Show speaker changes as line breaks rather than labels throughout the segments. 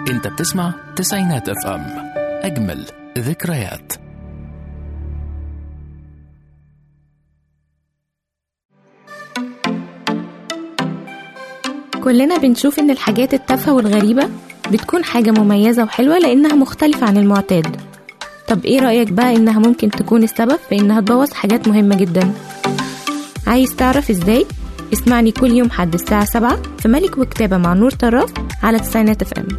انت بتسمع تسعينات اف ام اجمل ذكريات
كلنا بنشوف إن الحاجات التافهة والغريبة بتكون حاجة مميزة وحلوة لأنها مختلفة عن المعتاد طب إيه رأيك بقى إنها ممكن تكون السبب في إنها تبوظ حاجات مهمة جدا عايز تعرف إزاي؟ اسمعني كل يوم حد الساعة 7 في ملك وكتابة مع نور طراف على تسعينات اف ام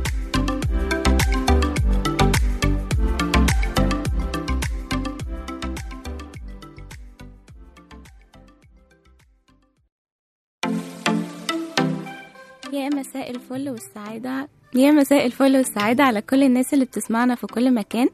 يا مساء الفل والسعادة يا مساء الفل والسعادة على كل الناس اللي بتسمعنا في كل مكان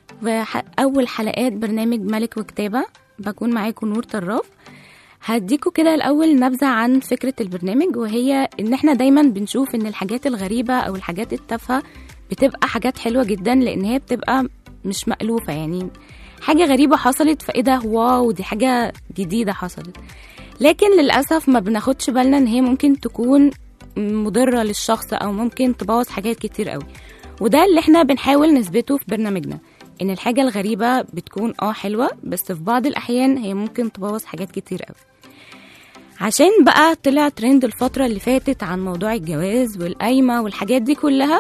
وأول حلقات برنامج ملك وكتابة بكون معاكم نور طراف هديكوا كده الأول نبذة عن فكرة البرنامج وهي إن إحنا دايما بنشوف إن الحاجات الغريبة أو الحاجات التافهة بتبقى حاجات حلوة جدا لأن هي بتبقى مش مألوفة يعني حاجة غريبة حصلت فإيه ده واو دي حاجة جديدة حصلت لكن للأسف ما بناخدش بالنا إن هي ممكن تكون مضرة للشخص أو ممكن تبوظ حاجات كتير قوي وده اللي احنا بنحاول نثبته في برنامجنا إن الحاجة الغريبة بتكون اه حلوة بس في بعض الأحيان هي ممكن تبوظ حاجات كتير قوي عشان بقى طلع ترند الفترة اللي فاتت عن موضوع الجواز والقايمة والحاجات دي كلها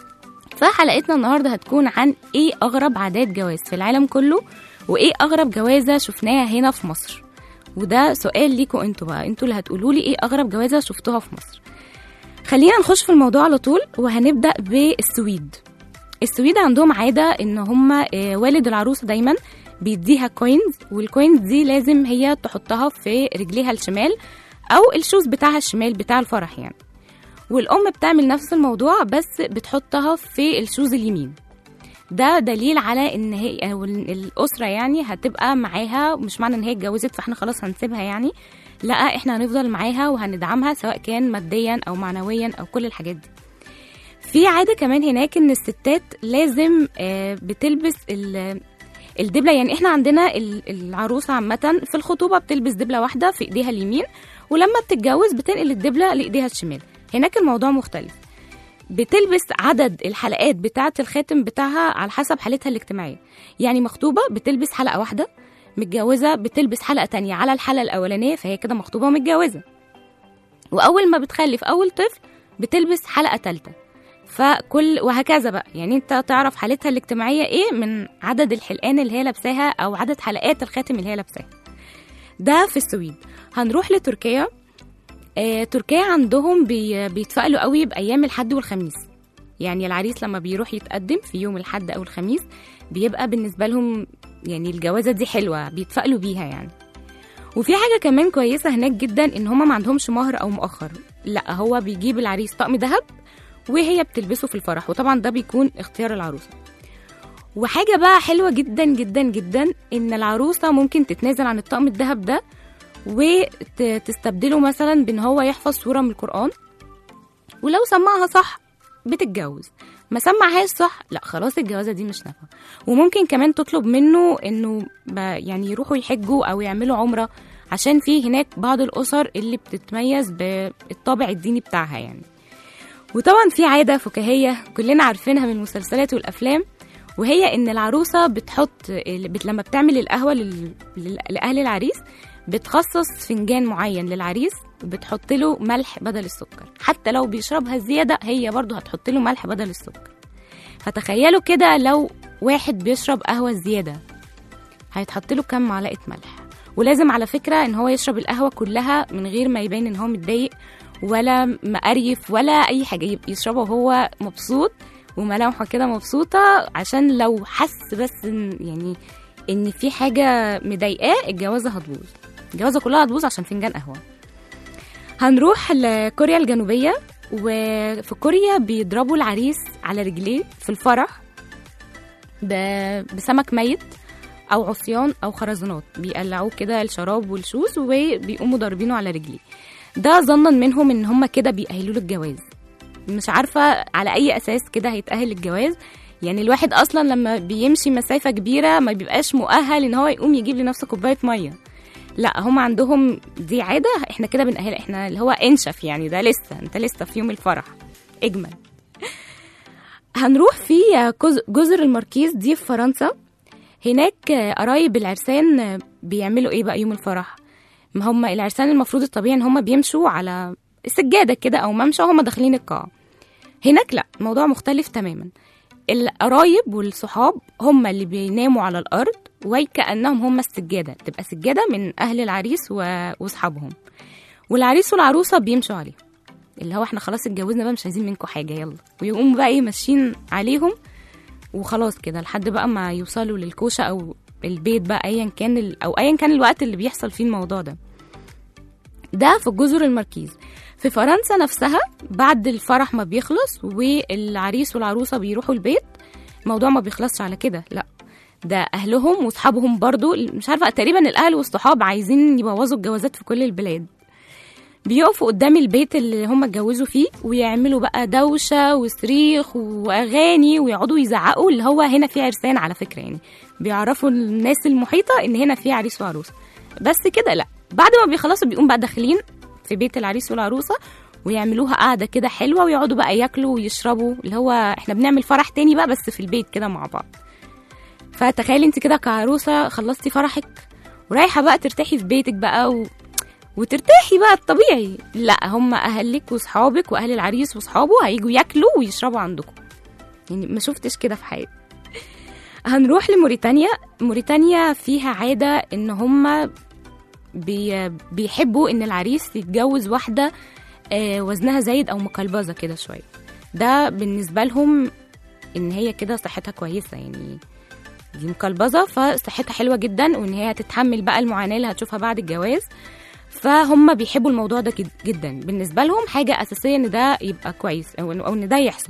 فحلقتنا النهاردة هتكون عن ايه أغرب عادات جواز في العالم كله وايه أغرب جوازة شفناها هنا في مصر وده سؤال ليكوا انتوا بقى انتوا اللي هتقولوا لي ايه أغرب جوازة شفتوها في مصر خلينا نخش في الموضوع على طول وهنبدأ بالسويد السويد عندهم عادة ان هم والد العروسة دايما بيديها كوينز والكوينز دي لازم هي تحطها في رجليها الشمال او الشوز بتاعها الشمال بتاع الفرح يعني والام بتعمل نفس الموضوع بس بتحطها في الشوز اليمين ده دليل على ان هي أو الاسره يعني هتبقى معاها مش معنى ان هي اتجوزت فاحنا خلاص هنسيبها يعني لا احنا هنفضل معاها وهندعمها سواء كان ماديا او معنويا او كل الحاجات دي في عاده كمان هناك ان الستات لازم بتلبس الدبله يعني احنا عندنا العروسه عامه في الخطوبه بتلبس دبله واحده في ايديها اليمين ولما بتتجوز بتنقل الدبله لايديها الشمال هناك الموضوع مختلف بتلبس عدد الحلقات بتاعه الخاتم بتاعها على حسب حالتها الاجتماعيه يعني مخطوبه بتلبس حلقه واحده متجوزه بتلبس حلقه تانية على الحلقه الاولانيه فهي كده مخطوبه ومتجوزه واول ما بتخلف اول طفل بتلبس حلقه تالتة فكل وهكذا بقى يعني انت تعرف حالتها الاجتماعيه ايه من عدد الحلقان اللي هي لابساها او عدد حلقات الخاتم اللي هي لابساها ده في السويد هنروح لتركيا آه، تركيا عندهم بي بيتفائلوا قوي بايام الحد والخميس يعني العريس لما بيروح يتقدم في يوم الحد او الخميس بيبقى بالنسبه لهم يعني الجوازه دي حلوه بيتفائلوا بيها يعني وفي حاجه كمان كويسه هناك جدا ان هما ما عندهمش مهر او مؤخر لا هو بيجيب العريس طقم ذهب وهي بتلبسه في الفرح وطبعا ده بيكون اختيار العروسه وحاجه بقى حلوه جدا جدا جدا ان العروسه ممكن تتنازل عن الطقم الذهب ده وتستبدله مثلا بان هو يحفظ سوره من القران ولو سمعها صح بتتجوز ما سمعهاش صح لا خلاص الجوازه دي مش نافعه وممكن كمان تطلب منه انه يعني يروحوا يحجوا او يعملوا عمره عشان في هناك بعض الاسر اللي بتتميز بالطابع الديني بتاعها يعني وطبعا في عاده فكاهيه كلنا عارفينها من المسلسلات والافلام وهي ان العروسه بتحط لما بتعمل القهوه لاهل العريس بتخصص فنجان معين للعريس وبتحط له ملح بدل السكر حتى لو بيشربها زياده هي برضه هتحط له ملح بدل السكر فتخيلوا كده لو واحد بيشرب قهوه زياده هيتحط له كام معلقه ملح ولازم على فكره ان هو يشرب القهوه كلها من غير ما يبين ان هو متضايق ولا مقريف ولا اي حاجه يشربها وهو مبسوط وملامحه كده مبسوطه عشان لو حس بس إن يعني ان في حاجه مضايقاه الجوازه هتبوظ الجوازه كلها هتبوظ عشان فنجان قهوه هنروح لكوريا الجنوبيه وفي كوريا بيضربوا العريس على رجليه في الفرح بسمك ميت او عصيان او خرزانات بيقلعوه كده الشراب والشوز وبيقوموا ضاربينه على رجليه ده ظنا منهم ان هم كده بيأهلوا له الجواز مش عارفه على اي اساس كده هيتأهل الجواز يعني الواحد اصلا لما بيمشي مسافه كبيره ما بيبقاش مؤهل ان هو يقوم يجيب لنفسه كوبايه ميه لا هم عندهم دي عاده احنا كده بنأهل احنا اللي هو انشف يعني ده لسه انت لسه في يوم الفرح اجمل هنروح في جز- جزر الماركيز دي في فرنسا هناك قرايب العرسان بيعملوا ايه بقى يوم الفرح ما هم العرسان المفروض الطبيعي ان هم بيمشوا على سجاده كده او ممشى وهم داخلين القاعه هناك لا الموضوع مختلف تماما القرايب والصحاب هم اللي بيناموا على الارض وكانهم هم السجاده تبقى سجاده من اهل العريس و- واصحابهم والعريس والعروسه بيمشوا عليهم اللي هو احنا خلاص اتجوزنا بقى مش عايزين منكم حاجه يلا ويقوموا بقى ايه ماشيين عليهم وخلاص كده لحد بقى ما يوصلوا للكوشه او البيت بقى ايا كان ال... او ايا كان الوقت اللي بيحصل فيه الموضوع ده ده في جزر الماركيز في فرنسا نفسها بعد الفرح ما بيخلص والعريس والعروسه بيروحوا البيت الموضوع ما بيخلصش على كده لا ده اهلهم واصحابهم برضو مش عارفه تقريبا الاهل والصحاب عايزين يبوظوا الجوازات في كل البلاد بيقفوا قدام البيت اللي هم اتجوزوا فيه ويعملوا بقى دوشة وصريخ وأغاني ويقعدوا يزعقوا اللي هو هنا في عرسان على فكرة يعني بيعرفوا الناس المحيطة إن هنا في عريس وعروسة بس كده لأ بعد ما بيخلصوا بيقوم بقى داخلين في بيت العريس والعروسة ويعملوها قاعدة كده حلوة ويقعدوا بقى ياكلوا ويشربوا اللي هو احنا بنعمل فرح تاني بقى بس في البيت كده مع بعض فتخيلي انت كده كعروسة خلصتي فرحك ورايحة بقى ترتاحي في بيتك بقى و... وترتاحي بقى الطبيعي لا هم اهلك واصحابك واهل العريس واصحابه هيجوا ياكلوا ويشربوا عندكم يعني ما شفتش كده في حياتي هنروح لموريتانيا موريتانيا فيها عادة ان هم بي بيحبوا ان العريس يتجوز واحدة آه، وزنها زايد او مقلبزة كده شوية ده بالنسبة لهم ان هي كده صحتها كويسة يعني دي مقلبزة فصحتها حلوة جدا وان هي هتتحمل بقى المعاناة اللي هتشوفها بعد الجواز فهم بيحبوا الموضوع ده جد- جدا بالنسبة لهم حاجة أساسية إن ده يبقى كويس أو إن- أو إن ده يحصل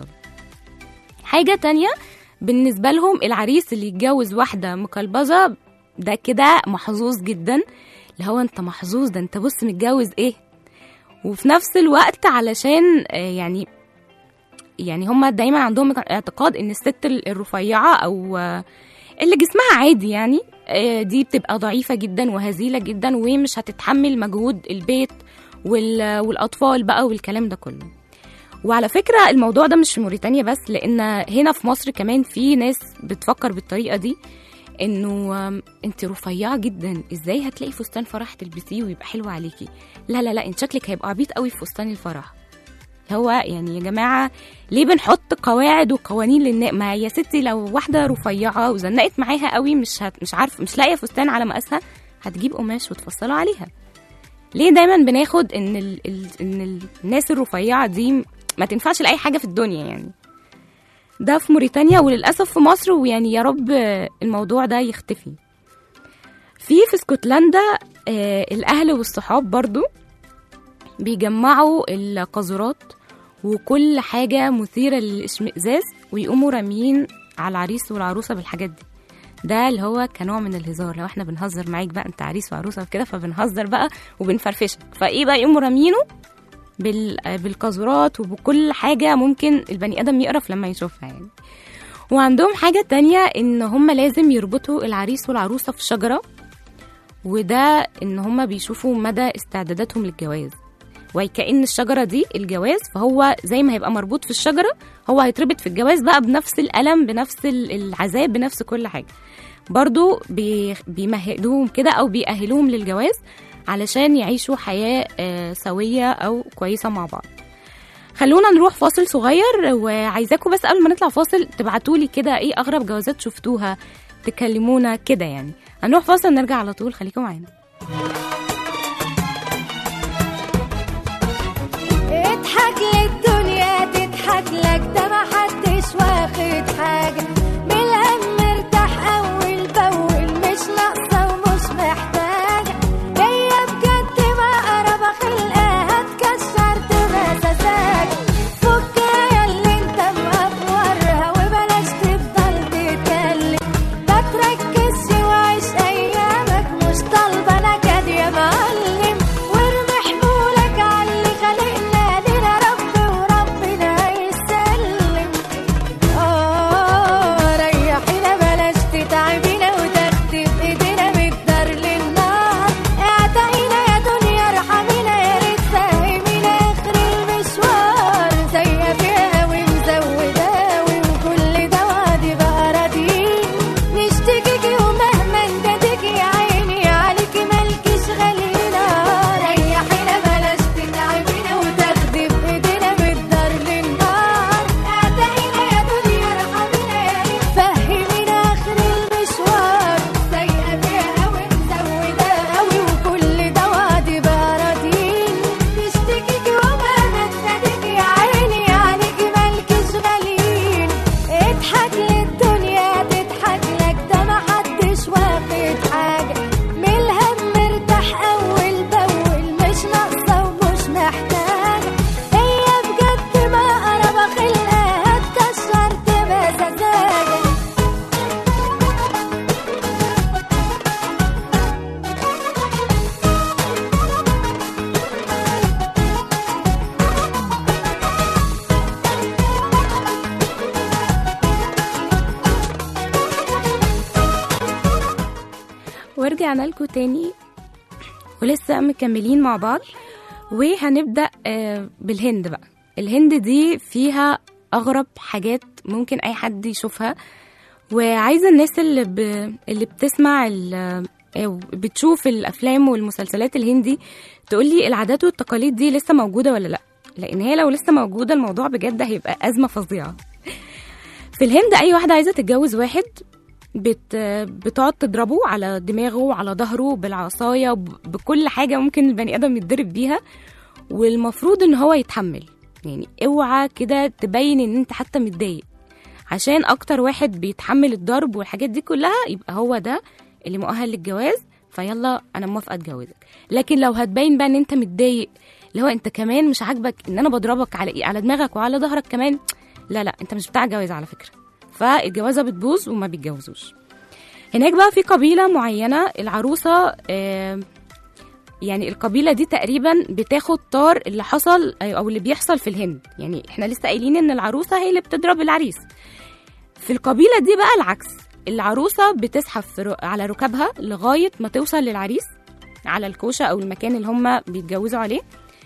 حاجة تانية بالنسبة لهم العريس اللي يتجوز واحدة مقلبزة ده كده محظوظ جدا اللي هو انت محظوظ ده انت بص متجوز ايه وفي نفس الوقت علشان آه، يعني يعني هما دايما عندهم اعتقاد ان الست الرفيعة او آه، اللي جسمها عادي يعني آه، دي بتبقى ضعيفة جدا وهزيلة جدا ومش هتتحمل مجهود البيت وال- والأطفال بقى والكلام ده كله وعلى فكرة الموضوع ده مش في موريتانيا بس لأن هنا في مصر كمان في ناس بتفكر بالطريقة دي انه آم، انت رفيعه جدا ازاي هتلاقي فستان فرح تلبسيه ويبقى حلو عليكي لا لا لا انت شكلك هيبقى عبيط قوي في فستان الفرح هو يعني يا جماعه ليه بنحط قواعد وقوانين للنا ما يا ستي لو واحده رفيعه وزنقت معاها قوي مش هت... مش عارف مش لاقيه فستان على مقاسها هتجيب قماش وتفصله عليها ليه دايما بناخد ان ال... ال... ان ال- الناس الرفيعه دي ما تنفعش لاي حاجه في الدنيا يعني ده في موريتانيا وللاسف في مصر ويعني يا رب الموضوع ده يختفي في في اسكتلندا آه، الاهل والصحاب برضو بيجمعوا القاذورات وكل حاجة مثيرة للاشمئزاز ويقوموا راميين على العريس والعروسة بالحاجات دي ده اللي هو كنوع من الهزار لو احنا بنهزر معاك بقى انت عريس وعروسة وكده فبنهزر بقى وبنفرفشك فايه بقى يقوموا رامينه بال... بالقاذورات وبكل حاجة ممكن البني آدم يقرف لما يشوفها يعني وعندهم حاجة تانية إن هم لازم يربطوا العريس والعروسة في شجرة وده إن هم بيشوفوا مدى استعداداتهم للجواز وكأن الشجرة دي الجواز فهو زي ما هيبقى مربوط في الشجرة هو هيتربط في الجواز بقى بنفس الألم بنفس ال- العذاب بنفس كل حاجة برضو بي- بيمهدوهم كده أو بيأهلوهم للجواز علشان يعيشوا حياة آه، سوية أو كويسة مع بعض خلونا نروح فاصل صغير وعايزاكم بس قبل ما نطلع فاصل تبعتولي كده ايه اغرب جوازات شفتوها تكلمونا كده يعني هنروح فاصل نرجع على طول خليكم معانا
اضحك للدنيا تضحك لك ده ما حدش واخد حاجة بالهم مرتاح أول بأول مش ناقصة ومش محتاجة هي بجد ما قرب خلقها هتكسر تمساساك فك يا اللي انت مقفورها وبلاش تفضل تتكلم ما تركزش وعيش أيامك مش طالبة نكد يا
ورجعنا لكم تاني ولسه مكملين مع بعض وهنبدأ آه، بالهند بقى الهند دي فيها أغرب حاجات ممكن أي حد يشوفها وعايزة الناس اللي ب... اللي بتسمع ال... أو بتشوف الأفلام والمسلسلات الهندي تقولي العادات والتقاليد دي لسه موجودة ولا لأ لأن هي لو لسه موجودة الموضوع بجد هيبقى أزمة فظيعة في الهند أي واحدة عايزة تتجوز واحد بت... بتقعد تضربه على دماغه وعلى ظهره بالعصاية ب- بكل حاجة ممكن البني آدم يتضرب بيها والمفروض ان هو يتحمل يعني اوعى كده تبين ان انت حتى متضايق عشان اكتر واحد بيتحمل الضرب والحاجات دي كلها يبقى هو ده اللي مؤهل للجواز فيلا انا موافقه اتجوزك لكن لو هتبين بقى ان انت متضايق اللي هو انت كمان مش عاجبك ان انا بضربك على إيه؟ على دماغك وعلى ظهرك كمان لا لا انت مش بتاع جواز على فكره فالجوازه بتبوظ وما بيتجوزوش هناك بقى في قبيله معينه العروسه آه يعني القبيله دي تقريبا بتاخد طار اللي حصل او اللي بيحصل في الهند يعني احنا لسه قايلين ان العروسه هي اللي بتضرب العريس في القبيله دي بقى العكس العروسه بتزحف في رو- على ركابها لغايه ما توصل للعريس على الكوشه او المكان اللي هم بيتجوزوا عليه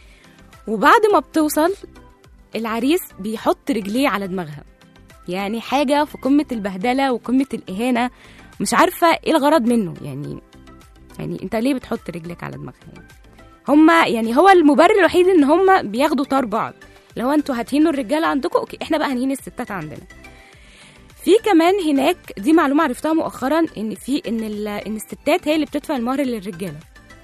وبعد ما بتوصل العريس بيحط رجليه على دماغها يعني حاجه في قمه البهدله وقمه الاهانه مش عارفه ايه الغرض منه يعني يعني انت ليه بتحط رجلك على دماغها يعني هما يعني هو المبرر الوحيد ان هما بياخدوا طار بعض لو انتوا هتهينوا الرجاله عندكم اوكي احنا بقى هنهين الستات عندنا في كمان هناك دي معلومه عرفتها مؤخرا ان في ان ال- ان الستات هي اللي بتدفع المهر للرجاله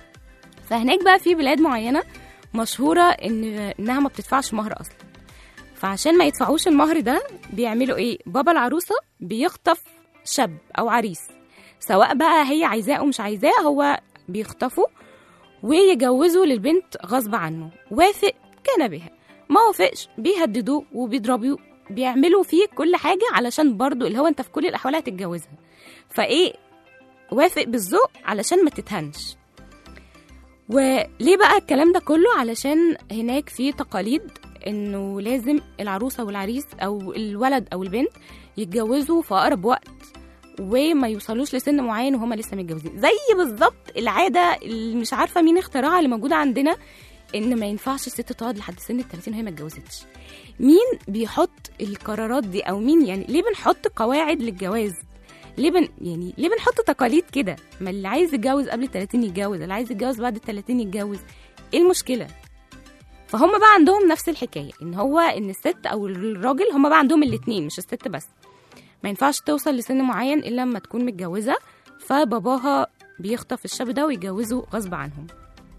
فهناك بقى في بلاد معينه مشهوره ان انها ما بتدفعش مهر اصلا فعشان ما يدفعوش المهر ده بيعملوا ايه بابا العروسه بيخطف شاب او عريس سواء بقى هي عايزاه او مش عايزاه هو بيخطفه ويجوزوا للبنت غصب عنه وافق كان بها ما وافقش بيهددوه وبيضربوه بيعملوا فيه كل حاجة علشان برضو اللي هو انت في كل الأحوال هتتجوزها فايه وافق بالذوق علشان ما تتهنش وليه بقى الكلام ده كله علشان هناك في تقاليد انه لازم العروسة والعريس او الولد او البنت يتجوزوا في اقرب وقت وما يوصلوش لسن معين وهما لسه متجوزين زي بالظبط العاده اللي مش عارفه مين اخترعها اللي موجوده عندنا ان ما ينفعش الست تقعد لحد سن ال 30 وهي ما اتجوزتش مين بيحط القرارات دي او مين يعني ليه بنحط قواعد للجواز ليه بن يعني ليه بنحط تقاليد كده ما اللي عايز يتجوز قبل ال 30 يتجوز اللي عايز يتجوز بعد ال 30 يتجوز ايه المشكله فهم بقى عندهم نفس الحكايه ان هو ان الست او الراجل هم بقى عندهم الاثنين مش الست بس ما ينفعش توصل لسن معين الا لما تكون متجوزه فباباها بيخطف الشاب ده ويجوزه غصب عنهم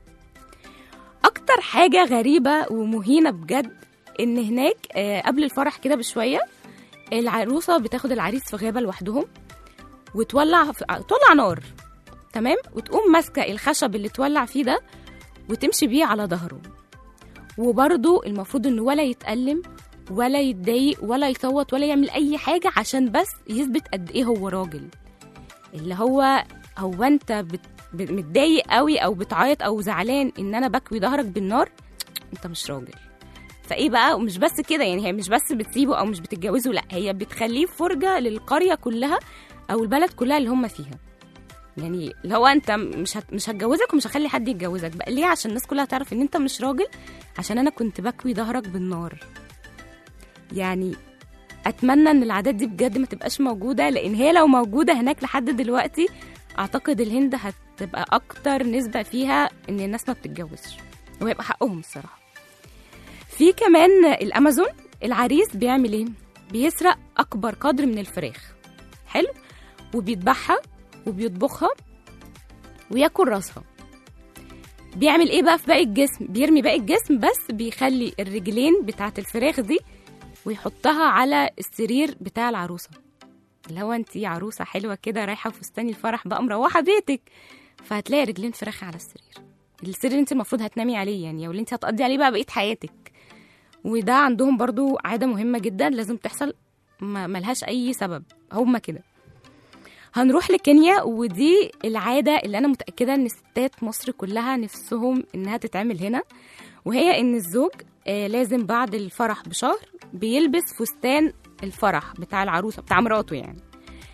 اكتر حاجه غريبه ومهينه بجد ان هناك آه، قبل الفرح كده بشويه العروسه بتاخد العريس في غابه لوحدهم وتولع في... تولع نار تمام وتقوم ماسكه الخشب اللي تولع فيه ده وتمشي بيه على ظهره وبرضه المفروض انه ولا يتألم ولا يتضايق ولا يصوت ولا يعمل اي حاجه عشان بس يثبت قد ايه هو راجل اللي هو هو انت بت... بت- متضايق قوي او بتعيط او زعلان ان انا بكوي ظهرك بالنار انت مش راجل فايه بقى ومش بس كده يعني هي مش بس بتسيبه او مش بتتجوزه لا هي بتخليه فرجه للقريه كلها او البلد كلها اللي هم فيها يعني اللي هو انت مش هت... مش هتجوزك ومش هخلي حد يتجوزك بقى ليه عشان الناس كلها تعرف ان انت مش راجل عشان انا كنت بكوي ظهرك بالنار يعني اتمنى ان العادات دي بجد ما تبقاش موجوده لان هي لو موجوده هناك لحد دلوقتي اعتقد الهند هتبقى اكتر نسبه فيها ان الناس ما بتتجوزش ويبقى حقهم الصراحه في كمان الامازون العريس بيعمل ايه بيسرق اكبر قدر من الفراخ حلو وبيذبحها وبيطبخها وياكل راسها بيعمل ايه بقى في باقي الجسم بيرمي باقي الجسم بس بيخلي الرجلين بتاعه الفراخ دي ويحطها على السرير بتاع العروسه اللي هو انت عروسه حلوه كده رايحه فستان الفرح بقى مروحه بيتك فهتلاقي رجلين فراخ على السرير السرير اللي انت المفروض هتنامي عليه يعني او اللي انت هتقضي عليه بقى بقيه حياتك وده عندهم برضو عاده مهمه جدا لازم تحصل ما ملهاش اي سبب هما كده هنروح لكينيا ودي العاده اللي انا متاكده ان ستات مصر كلها نفسهم انها تتعمل هنا وهي ان الزوج آه، لازم بعد الفرح بشهر بيلبس فستان الفرح بتاع العروسه بتاع مراته يعني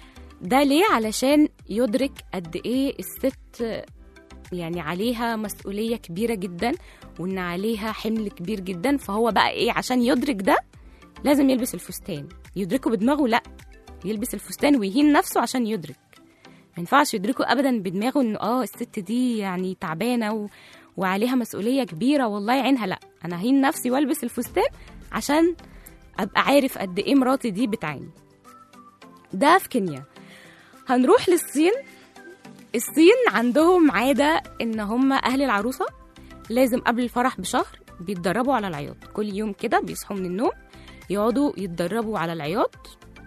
ده ليه علشان يدرك قد ايه الست يعني عليها مسؤولية كبيرة جدا وان عليها حمل كبير جدا فهو بقى ايه عشان يدرك ده لازم يلبس الفستان يدركه بدماغه لا يلبس الفستان ويهين نفسه عشان يدرك ما ينفعش يدركه ابدا بدماغه انه اه الست دي يعني تعبانه و... وعليها مسؤوليه كبيره والله عينها لا انا هين نفسي والبس الفستان عشان ابقى عارف قد ايه مراتي دي بتعاني ده في كينيا هنروح للصين الصين عندهم عاده ان هم اهل العروسه لازم قبل الفرح بشهر بيتدربوا على العياط كل يوم كده بيصحوا من النوم يقعدوا يتدربوا على العياط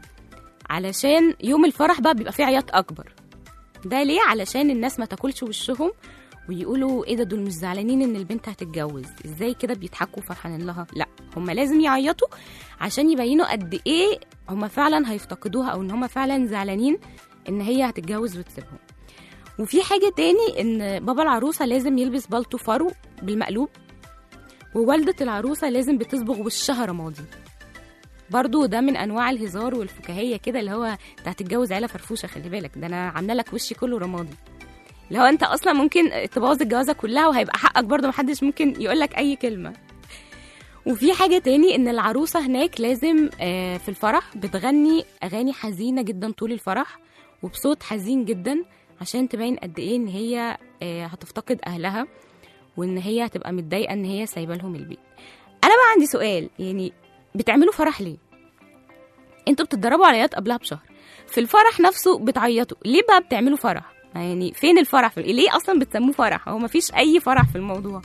علشان يوم الفرح بقى بيبقى فيه عياط اكبر ده ليه علشان الناس ما تاكلش وشهم ويقولوا ايه ده دول مش زعلانين ان البنت هتتجوز ازاي كده بيضحكوا فرحانين لها لا هم لازم يعيطوا عشان يبينوا قد ايه هم فعلا هيفتقدوها او ان هم فعلا زعلانين ان هي هتتجوز وتسيبهم وفي حاجة تاني ان بابا العروسة لازم يلبس بالطو فرو بالمقلوب ووالدة العروسة لازم بتصبغ وشها رمادي برضو ده من انواع الهزار والفكاهيه كده اللي هو انت هتتجوز عيله فرفوشه خلي بالك ده انا عامله لك وشي كله رمادي اللي هو انت اصلا ممكن تبوظ الجوازه كلها وهيبقى حقك برضو محدش ممكن يقول لك اي كلمه وفي حاجة تاني إن العروسة هناك لازم آه، في الفرح بتغني أغاني حزينة جدا طول الفرح وبصوت حزين جدا عشان تبين قد إيه إن هي آه، هتفتقد أهلها وإن هي هتبقى متضايقة إن هي سايبة لهم البيت أنا بقى عندي سؤال يعني بتعملوا فرح ليه؟ انتوا بتتدربوا على عياط قبلها بشهر في الفرح نفسه بتعيطوا ليه بقى بتعملوا فرح؟ يعني فين الفرح؟ في ليه اصلا بتسموه فرح؟ هو مفيش اي فرح في الموضوع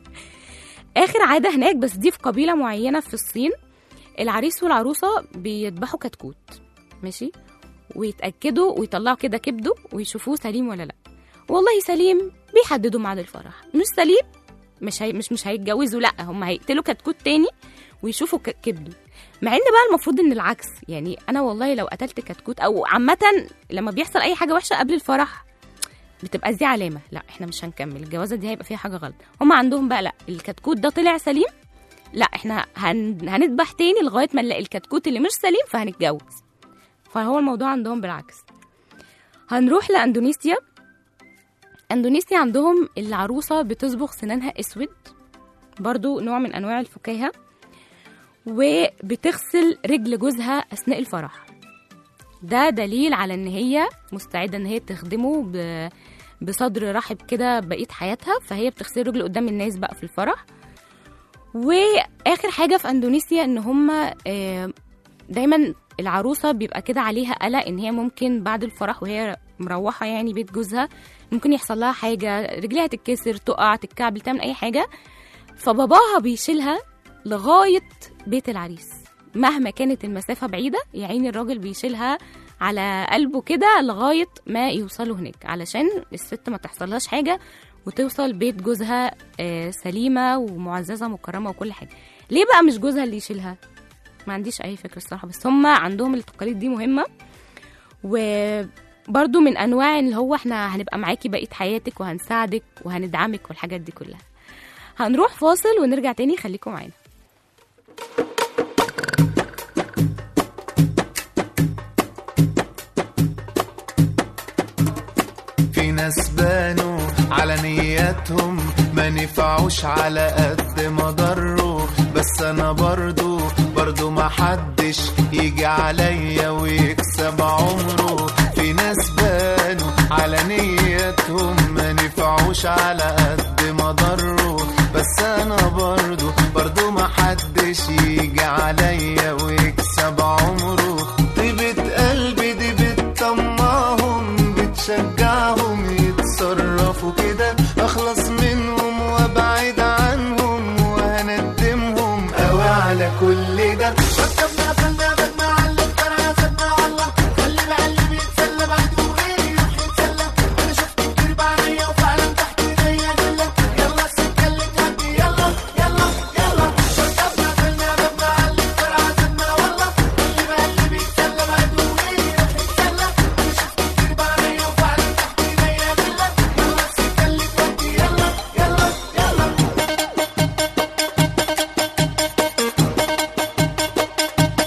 اخر عاده هناك بس دي في قبيله معينه في الصين العريس والعروسه بيذبحوا كتكوت ماشي ويتاكدوا ويطلعوا كده كبده ويشوفوه سليم ولا لا والله سليم بيحددوا ميعاد الفرح مش سليم مش هي مش مش هيتجوزوا لا هم هيقتلوا كتكوت تاني ويشوفوا ك- كبده مع ان بقى المفروض ان العكس يعني انا والله لو قتلت كتكوت او عامه لما بيحصل اي حاجه وحشه قبل الفرح بتبقى دي علامه لا احنا مش هنكمل الجوازه دي هيبقى فيها حاجه غلط هم عندهم بقى لا الكتكوت ده طلع سليم لا احنا هن... هنذبح تاني لغايه ما نلاقي الكتكوت اللي مش سليم فهنتجوز فهو الموضوع عندهم بالعكس هنروح لاندونيسيا اندونيسيا عندهم العروسه بتصبغ سنانها اسود برضو نوع من انواع الفكاهه وبتغسل رجل جوزها اثناء الفرح ده دليل على ان هي مستعده ان هي تخدمه ب... بصدر رحب كده بقيه حياتها فهي بتغسل رجل قدام الناس بقى في الفرح واخر حاجه في اندونيسيا ان هم دايما العروسه بيبقى كده عليها قلق ان هي ممكن بعد الفرح وهي مروحه يعني بيت جوزها ممكن يحصل لها حاجه رجليها تتكسر تقع تتكعبل تعمل اي حاجه فباباها بيشيلها لغايه بيت العريس مهما كانت المسافه بعيده يا عيني الراجل بيشيلها على قلبه كده لغايه ما يوصلوا هناك علشان الست ما تحصلهاش حاجه وتوصل بيت جوزها آه، سليمه ومعززه مكرمه وكل حاجه ليه بقى مش جوزها اللي يشيلها ما عنديش اي فكره الصراحه بس هم عندهم التقاليد دي مهمه وبرضو من انواع اللي هو احنا هنبقى معاكي بقيه حياتك وهنساعدك وهندعمك والحاجات دي كلها هنروح فاصل ونرجع تاني خليكم معانا
في ناس بانوا على نياتهم ما نفعوش على قد ما ضروا بس انا برضو برضو ما حدش يجي عليا ويكسب عمره في ناس بانوا على نياتهم ما نفعوش على قد ما ضروا بس انا برضو برضو ما حدش يجي عليا ويكسب عمره طيبة قلبي دي بتطمعهم بتشجعهم يتصرفوا كده اخلص منهم وابعد عنهم وهندمهم قوي على كل ده ركبنا خلنا بدنا على الترى سدنا والله خلي بقى اللي بيتسلى بعده غيري يروح يتسلى انا شفت كتير بعينيا وفعلا تحت ايديا جله يلا السكه اللي تهدي يلا يلا يلا ركبنا خلنا بدنا على الترى سدنا والله خلي بقى اللي بيتسلى بعده غيري يروح يتسلى انا شفت كتير بعينيا وفعلا تحت ايديا جله يلا السكه اللي تهدي يلا يلا يلا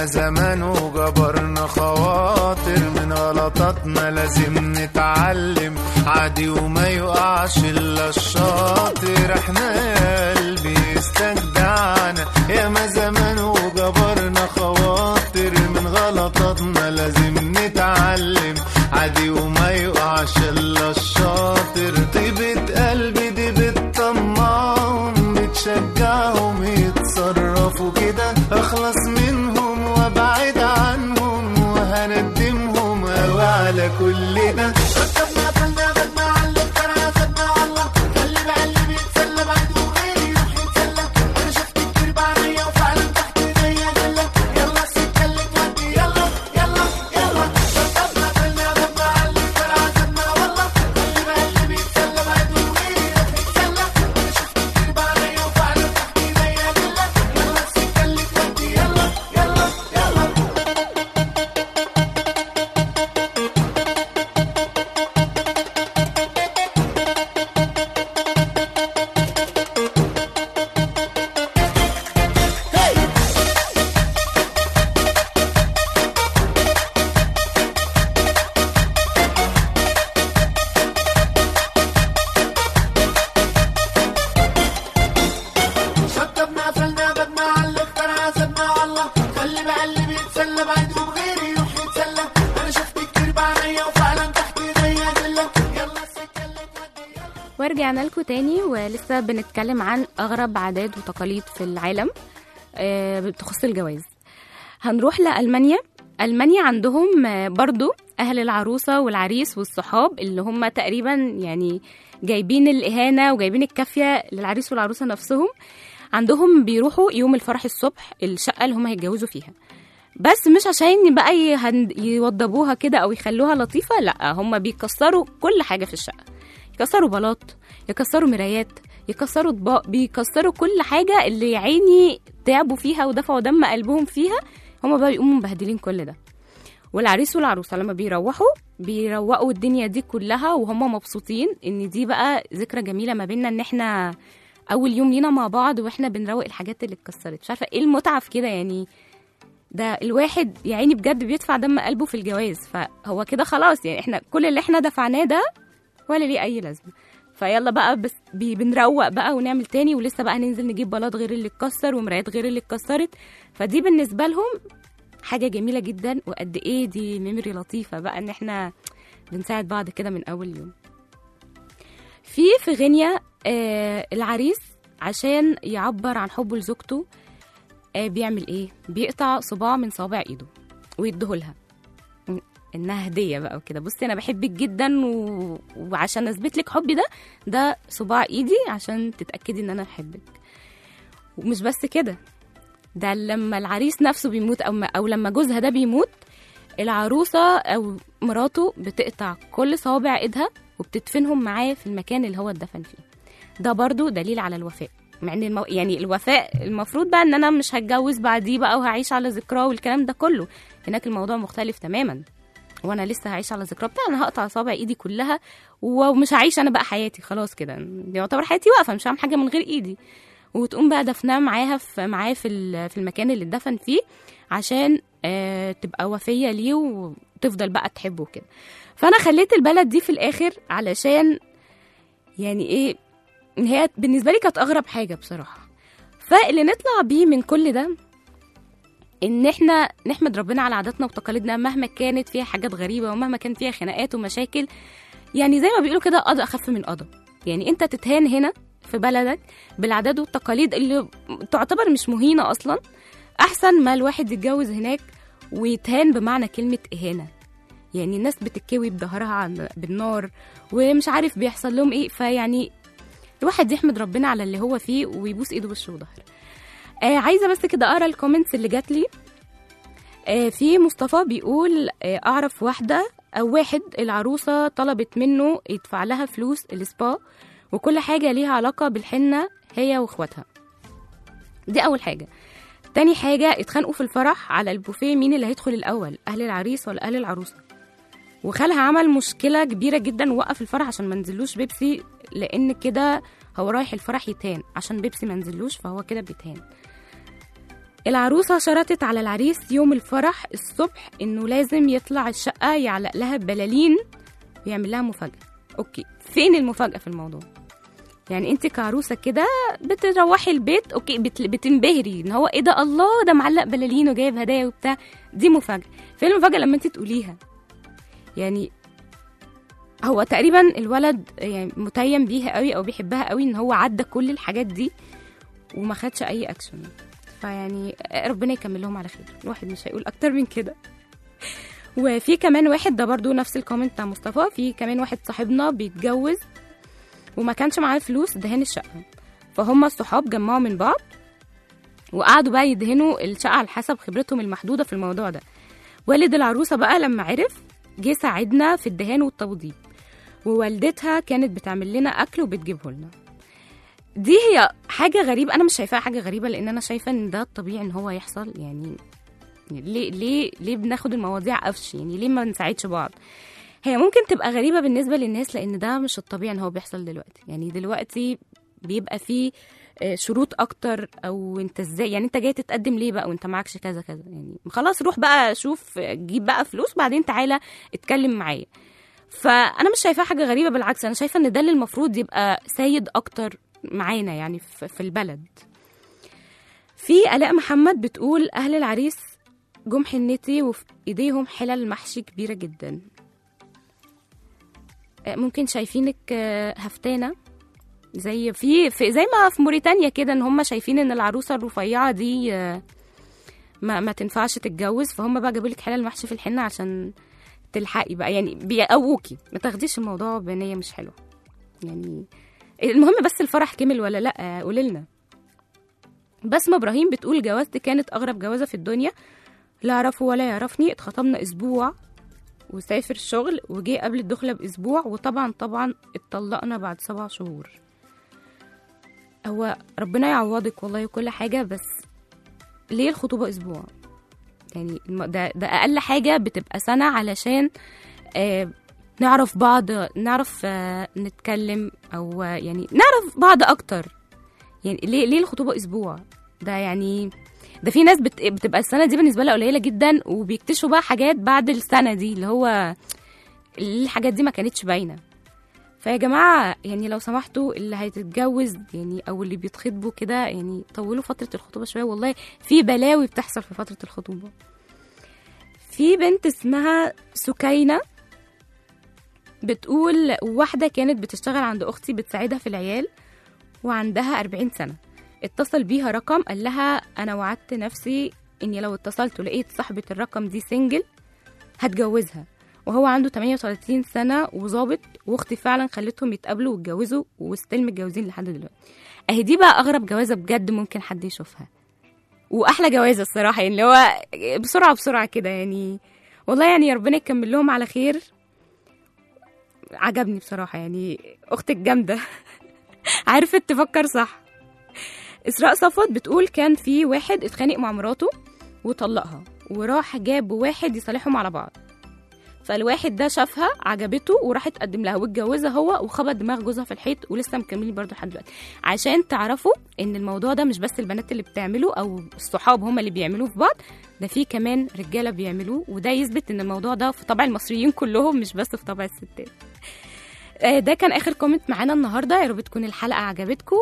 ياما زمان وجبرنا خواطر من غلطاتنا لازم نتعلم عادي وما يقعش الا الشاطر احنا يا قلبي استجدعنا ياما زمان وجبرنا خواطر من غلطاتنا لازم نتعلم عادي وما يقعش الا الشاطر طيبة قلبي دي بتطمعهم بتشجعهم يتصرفوا كده اخلص منهم وابعد عنهم وهندمهم اوي على كل ده ركبنا قفلنا بدنا على الترعة خدنا والله خلي بقلبي بيتسلى بعده وغيري يروح يتسلى انا شفت كتير بعينيا وفعلا تحت ايديا دلة يلا السكة اللي تودي يلا يلا يلا ركبنا قفلنا بدنا على الترعة خدنا والله خلي بقلبي بيتسلى بعده وغيري يروح يتسلى انا شفت كتير بعينيا وفعلا تحت ايديا دلة يلا السكة اللي تودي يلا يلا يلا شطبنا قفلنا بدنا على الترعة سبنا والله خلي بقلبي يتسلى بعده وغيري يروح يتسلى انا شفت كتير بعينيا وفعلا تحت ايديا دلة يلا السكة اللي تودي يلا
ورجعنا لكم تاني ولسه بنتكلم عن أغرب عادات وتقاليد في العالم آه، بتخص الجواز هنروح لألمانيا ألمانيا عندهم آه، برضو أهل العروسة والعريس والصحاب اللي هم تقريبا يعني جايبين الإهانة وجايبين الكافية للعريس والعروسة نفسهم عندهم بيروحوا يوم الفرح الصبح الشقة اللي هم هيتجوزوا فيها بس مش عشان بقى يهن- يوضبوها كده أو يخلوها لطيفة لأ هم بيكسروا كل حاجة في الشقة يكسروا بلاط يكسروا مرايات يكسروا اطباق بيكسروا كل حاجه اللي يا عيني تعبوا فيها ودفعوا دم قلبهم فيها هما بقى يقوموا مبهدلين كل ده والعريس والعروسه لما بيروحوا بيروقوا الدنيا دي كلها وهم مبسوطين ان دي بقى ذكرى جميله ما بيننا ان احنا اول يوم لينا مع بعض واحنا بنروق الحاجات اللي اتكسرت مش عارفه ايه المتعه في كده يعني ده الواحد يا عيني بجد بيدفع دم قلبه في الجواز فهو كده خلاص يعني احنا كل اللي احنا دفعناه ده ولا ليه اي لازمه فيلا بقى بس بي بنروق بقى ونعمل تاني ولسه بقى ننزل نجيب بلاط غير اللي اتكسر ومرايات غير اللي اتكسرت فدي بالنسبه لهم حاجه جميله جدا وقد ايه دي ميموري لطيفه بقى ان احنا بنساعد بعض كده من اول يوم في في غينيا آه العريس عشان يعبر عن حبه لزوجته آه بيعمل ايه بيقطع صباع من صوابع ايده ويديهولها انها هديه بقى وكده بصي انا بحبك جدا و... وعشان اثبت لك حبي ده ده صباع ايدي عشان تتاكدي ان انا بحبك ومش بس كده ده لما العريس نفسه بيموت او او لما جوزها ده بيموت العروسه او مراته بتقطع كل صوابع ايدها وبتدفنهم معاه في المكان اللي هو اتدفن فيه ده برضو دليل على الوفاء مع ان المو... يعني الوفاء المفروض بقى ان انا مش هتجوز بعديه بقى وهعيش على ذكراه والكلام ده كله هناك الموضوع مختلف تماما وانا لسه هعيش على الذكرى بتاع انا هقطع صابع ايدي كلها ومش هعيش انا بقى حياتي خلاص كده دي يعتبر حياتي واقفه مش هعمل حاجه من غير ايدي وتقوم بقى دفناه معاها في معاه في ال- في المكان اللي اتدفن فيه عشان آه تبقى وفيه ليه وتفضل بقى تحبه كده فانا خليت البلد دي في الاخر علشان يعني ايه إن هي بالنسبه لي كانت اغرب حاجه بصراحه فاللي نطلع بيه من كل ده ان احنا نحمد ربنا على عاداتنا وتقاليدنا مهما كانت فيها حاجات غريبه ومهما كان فيها خناقات ومشاكل يعني زي ما بيقولوا كده قضى اخف من قضى يعني انت تتهان هنا في بلدك بالعادات والتقاليد اللي تعتبر مش مهينه اصلا احسن ما الواحد يتجوز هناك ويتهان بمعنى كلمه اهانه يعني الناس بتتكوي بظهرها عن- بالنار ومش عارف بيحصل لهم ايه فيعني الواحد يحمد ربنا على اللي هو فيه ويبوس ايده وشه وظهر آه عايزه بس كده اقرا الكومنتس اللي جات لي آه في مصطفى بيقول آه اعرف واحده او واحد العروسه طلبت منه يدفع لها فلوس السبا وكل حاجه ليها علاقه بالحنه هي واخواتها دي اول حاجه تاني حاجه اتخانقوا في الفرح على البوفيه مين اللي هيدخل الاول اهل العريس ولا اهل العروسه وخالها عمل مشكله كبيره جدا ووقف الفرح عشان ما نزلوش بيبسي لان كده هو رايح الفرح يتهان عشان بيبسي ما نزلوش فهو كده بيتهان العروسة شرطت على العريس يوم الفرح الصبح انه لازم يطلع الشقة يعلق لها بلالين ويعمل لها مفاجأة اوكي فين المفاجأة في الموضوع يعني انت كعروسة كده بتروحي البيت اوكي بت... بتنبهري ان هو ايه ده الله ده معلق بلالين وجايب هدايا وبتاع دي مفاجأة فين المفاجأة لما انت تقوليها يعني هو تقريبا الولد يعني متيم بيها قوي او بيحبها قوي ان هو عدى كل الحاجات دي وما خدش اي اكشن فيعني ربنا يكمل لهم على خير الواحد مش هيقول اكتر من كده وفي كمان واحد ده برضو نفس الكومنت بتاع مصطفى في كمان واحد صاحبنا بيتجوز وما كانش معاه فلوس دهان الشقه فهم الصحاب جمعوا من بعض وقعدوا بقى يدهنوا الشقه على حسب خبرتهم المحدوده في الموضوع ده والد العروسه بقى لما عرف جه ساعدنا في الدهان والتوضيب ووالدتها كانت بتعمل لنا اكل وبتجيبه لنا دي هي حاجه غريبه انا مش شايفاها حاجه غريبه لان انا شايفه ان ده الطبيعي ان هو يحصل يعني ليه ليه ليه بناخد المواضيع قفش يعني ليه ما نساعدش بعض هي ممكن تبقى غريبه بالنسبه للناس لان ده مش الطبيعي ان هو بيحصل دلوقتي يعني دلوقتي بيبقى فيه آه، شروط اكتر او انت ازاي يعني انت جاي تتقدم ليه بقى وانت معكش كذا كذا يعني خلاص روح بقى شوف آه، جيب بقى فلوس بعدين تعالى اتكلم معايا فانا مش شايفاها حاجه غريبه بالعكس انا شايفه ان ده اللي المفروض يبقى سيد اكتر معانا يعني في في البلد في الاء محمد بتقول اهل العريس جم حنتي وفي ايديهم حلل محشي كبيره جدا آه، ممكن شايفينك آه، هفتانه زي في, في زي ما في موريتانيا كده ان هم شايفين ان العروسه الرفيعه دي آه، ما, ما تنفعش تتجوز فهم بقى جابوا لك حلل محشي في الحنه عشان تلحقي بقى يعني بيقووكي ما تاخديش الموضوع بنيه مش حلوه يعني المهم بس الفرح كمل ولا لا قولي لنا بسمة ابراهيم بتقول جوازتي كانت اغرب جوازه في الدنيا لا اعرفه ولا يعرفني اتخطبنا اسبوع وسافر الشغل وجي قبل الدخله باسبوع وطبعا طبعا اتطلقنا بعد سبع شهور هو ربنا يعوضك والله وكل حاجه بس ليه الخطوبه اسبوع يعني الم- ده ده اقل حاجه بتبقى سنه علشان آه نعرف بعض نعرف آه نتكلم او آه، يعني نعرف بعض اكتر يعني ليه ليه الخطوبه اسبوع ده يعني ده في ناس بت... بتبقى السنه دي بالنسبه لها قليله جدا وبيكتشفوا بقى حاجات بعد السنه دي اللي هو الحاجات دي ما كانتش باينه فيا جماعه يعني لو سمحتوا اللي هيتتجوز يعني او اللي بيتخطبوا كده يعني طولوا فتره الخطوبه شويه والله في بلاوي بتحصل في فتره الخطوبه في بنت اسمها سكينه بتقول واحدة كانت بتشتغل عند أختي بتساعدها في العيال وعندها 40 سنة اتصل بيها رقم قال لها أنا وعدت نفسي إني لو اتصلت ولقيت صاحبة الرقم دي سنجل هتجوزها وهو عنده 38 سنة وظابط واختي فعلا خلتهم يتقابلوا ويتجوزوا وستيل متجوزين لحد دلوقتي اهي دي بقى اغرب جوازة بجد ممكن حد يشوفها واحلى جوازة الصراحة يعني اللي هو بسرعة بسرعة كده يعني والله يعني ربنا يكمل لهم على خير عجبني بصراحة يعني أختك جامدة عرفت تفكر صح إسراء صفوت بتقول كان في واحد اتخانق مع مراته وطلقها وراح جاب واحد يصالحهم على بعض فالواحد ده شافها عجبته وراح اتقدم لها واتجوزها هو وخبط دماغ جوزها في الحيط ولسه مكملين برضه لحد دلوقتي عشان تعرفوا ان الموضوع ده مش بس البنات اللي بتعمله او الصحاب هم اللي بيعملوه في بعض ده في كمان رجاله بيعملوه وده يثبت ان الموضوع ده في طبع المصريين كلهم مش بس في طبع الستات آه، ده كان اخر كومنت معانا النهارده يا رب تكون الحلقه عجبتكم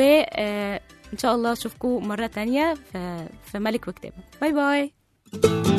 وان شاء الله اشوفكم مره تانية في في ملك وكتابه باي باي